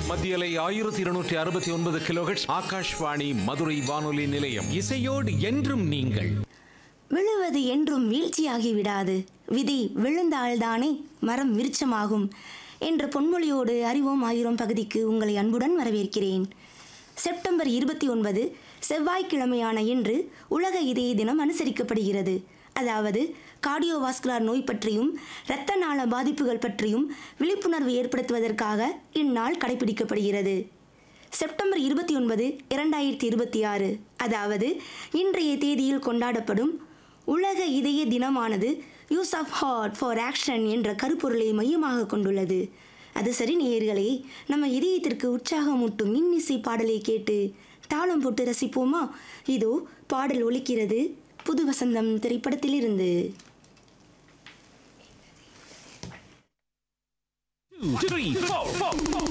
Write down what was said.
மத்தியலை ஆயிரத்தி இருநூற்றி அறுபத்தி ஒன்பது கிலோஹெட்ஸ் ஆகாஷ்வாணி மதுரை வானொலி நிலையம் இசையோடு என்றும் நீங்கள் விழுவது என்றும் வீழ்ச்சியாகி விடாது விதி விழுந்தால்தானே மரம் விருட்சமாகும் என்ற பொன்மொழியோடு அறிவோம் ஆயிரம் பகுதிக்கு உங்களை அன்புடன் வரவேற்கிறேன் செப்டம்பர் இருபத்தி ஒன்பது செவ்வாய்க்கிழமையான இன்று உலக இதய தினம் அனுசரிக்கப்படுகிறது அதாவது கார்டியோவாஸ்குலார் நோய் பற்றியும் இரத்த நாள பாதிப்புகள் பற்றியும் விழிப்புணர்வு ஏற்படுத்துவதற்காக இந்நாள் கடைபிடிக்கப்படுகிறது செப்டம்பர் இருபத்தி ஒன்பது இரண்டாயிரத்தி இருபத்தி ஆறு அதாவது இன்றைய தேதியில் கொண்டாடப்படும் உலக இதய தினமானது use of heart for action என்ற கருப்பொருளை மையமாக கொண்டுள்ளது அது சரி நேயர்களே நம்ம இதயத்திற்கு உற்சாகமூட்டும் இன்னிசை பாடலை கேட்டு தாளம் போட்டு ரசிப்போமா இதோ பாடல் ஒலிக்கிறது புது வசந்தம் திரைப்படத்திலிருந்து Two, three, four, four, four.